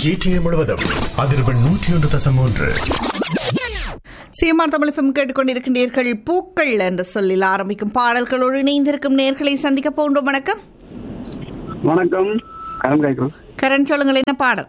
GTA முழுவதும் அதிர்வெண் நூற்றி ஒன்று தசம் மூன்று சிஎம்ஆர் தமிழ் ஃபிலிம் கேட்டுக்கொண்டிருக்கின்றீர்கள் பூக்கள் என்று சொல்லில் ஆரம்பிக்கும் பாடல்களோடு இணைந்திருக்கும் நேர்களை சந்திக்க போன்றோம் வணக்கம் வணக்கம் கரம் காய்க்கிறோம் கரண் சொல்லுங்கள் என்ன பாடல்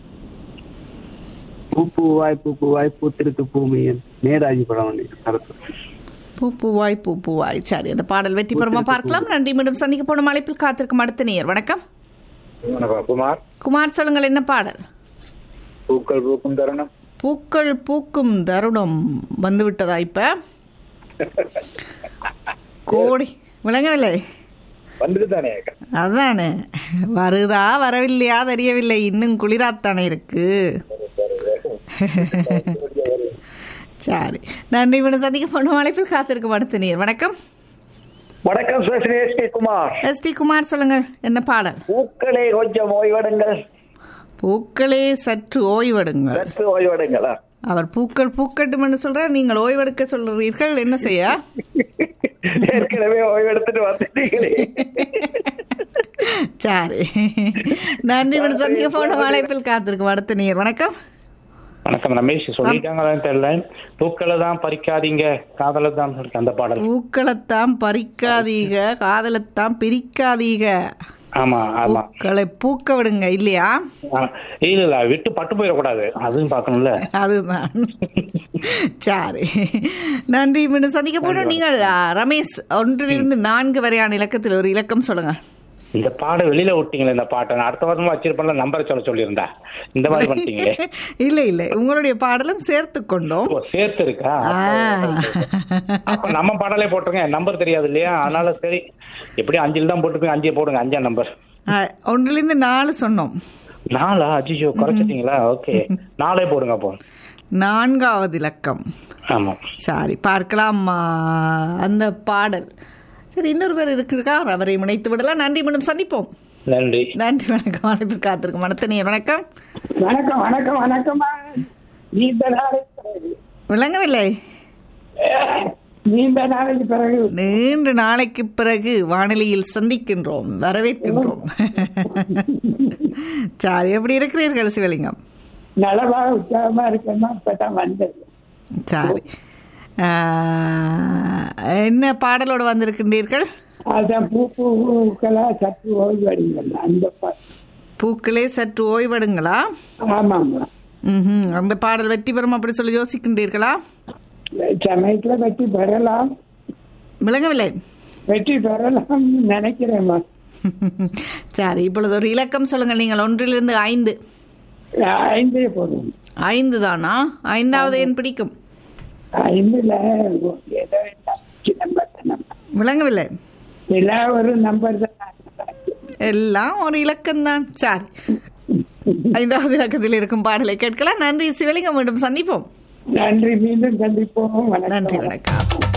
பூ பூவாய் பூ பூவாய் பூத்திருக்கு பூமியன் நேராஜி படம் வந்து கருத்து பூ பூவாய் பூ பூவாய் சரி அந்த பாடல் வெற்றி பெறுமா பார்க்கலாம் நன்றி மீண்டும் சந்திக்க போன அழைப்பில் காத்திருக்கும் அடுத்த நேர் வணக்கம் வணக்கம் குமார் குமார் சொல்லுங்கள் என்ன பாடல் பூக்கள் பூக்கும் தருணம் பூக்கள் பூக்கும் தருணம் வந்து விட்டதா இப்ப கோடி விளங்கவில்லை வந்துட்டு தானே அதானே வருதா வரவில்லையா தெரியவில்லை இன்னும் குளிராத்தானே இருக்கு சரி நன்றி மீண்டும் சந்திக்க போன அழைப்பில் காத்திருக்கும் அடுத்த நீர் வணக்கம் வணக்கம் சுரேஷ் குமார் எஸ் டி குமார் சொல்லுங்கள் என்ன பாடல் பூக்களே கொஞ்சம் ஓய்வெடுங்கள் பூக்களே சற்று ஓய்வெடுங்கள் சற்று ஓய்வெடுங்களா அவர் பூக்கள் பூக்கட்டும் என்று சொல்றார் நீங்கள் ஓய்வெடுக்க சொல்றீர்கள் என்ன செய்ய ஏற்கனவே ஓய்வெடுத்துட்டு வந்துட்டீங்களே சரி நன்றி மீண்டும் சந்திக்க போன அழைப்பில் காத்திருக்கும் அடுத்த நீர் வணக்கம் வணக்கம் ரமேஷ் சொல்லிட்டாங்களான்னு தெரியல பூக்களை தான் பறிக்காதீங்க காதலை தான் இருக்கு அந்த பாடல் பூக்களைத்தான் பறிக்காதீக காதலைத்தான் பிரிக்காதீக ஆமா ஆமா பூக்களை பூக்க விடுங்க இல்லையா ஆ, இல்ல இல்ல விட்டு பட்டு போயிடக்கூடாது அதுவும் பார்க்கணும்ல அதுதான் சரி நன்றி மீண்டும் சந்திக்க போனோம் நீங்கள் ஆ, ரமேஷ் ஒன்றிலிருந்து நான்கு வரையான இலக்கத்தில் ஒரு இலக்கம் சொல்லுங்க இந்த பாட வெளியில விட்டீங்களே இந்த பாட்டை நான் அடுத்த வாரமா வச்சிருப்பேன்ல நம்பரை சொல்ல சொல்லியிருந்தா இந்த மாதிரி பண்ணிட்டீங்களே இல்லை இல்லை உங்களுடைய பாடலும் சேர்த்து கொண்டோம் ஓ, சேர்த்து இருக்கா ஆ. அப்ப நம்ம பாடலே போட்டுருங்க நம்பர் தெரியாது இல்லையா அதனால சரி எப்படி அஞ்சில் தான் போட்டுருப்பீங்க அஞ்சே போடுங்க அஞ்சாம் நம்பர் ஆ, ஒன்றிலிருந்து நாலு சொன்னோம் நாலா அஜிஜோ குறைச்சிட்டீங்களா ஓகே நாளே போடுங்க அப்போ நான்காவது இலக்கம் ஆமா சரி பார்க்கலாம் ஆ, அந்த பாடல் சரி இன்னொரு பேர் இருக்கிறார் அவரை இணைத்து விடலாம் நன்றி மீண்டும் சந்திப்போம் நன்றி நன்றி வணக்கம் அழைப்பில் காத்திருக்கும் மனத்தனியர் வணக்கம் வணக்கம் வணக்கம் வணக்கம்மா நீண்ட நாளைக்கு பிறகு விளங்கவில்லை நீண்ட நாளைக்கு பிறகு நீண்ட நாளைக்கு பிறகு வானிலையில் சந்திக்கின்றோம் வரவேற்கின்றோம் சரி எப்படி இருக்கிறீர்கள் சிவலிங்கம் நலமா உற்சாகமா இருக்கேன்னா இப்பதான் வந்தது சரி ஆஹ், என்ன பாடலோடு வந்திருக்கின்றீர்கள் அதான் பூ பூக்களா சற்று ஓய்வடைங்கள் அந்த பா- பூக்களே சற்று ஓய்வெடுங்களா ஆமாம்மா ம்ஹும். அந்த பாடல் வெற்றி பெறும் அப்படி சொல்லி யோசிக்கின்றீர்களா சமயத்துல வெற்றி பெறலாம் விளங்கவில்லை வெற்றி பெறலாம் நினைக்கிறேம்மா சரி இப்பொழுது ஒரு இலக்கம் சொல்லுங்கள் நீங்கள் ஒன்றிலிருந்து ஐந்து ஐந்தே போதும் ஐந்து தானா ஐந்தாவது எண் பிடிக்கும் ஐந்துல ஏதோ நம்பர் தான் விளங்கவில்லை எல்லா ஒரு நம்பர் தான் எல்லாம் ஒரு இலக்கம் தான் சரி ஐந்தாவது இலக்கத்தில் இருக்கும் பாடலை கேட்கலாம் நன்றி சிவலிங்கம் மீண்டும் சந்திப்போம் நன்றி மீண்டும் சந்திப்போம் வணக்கம் நன்றி வணக்கம்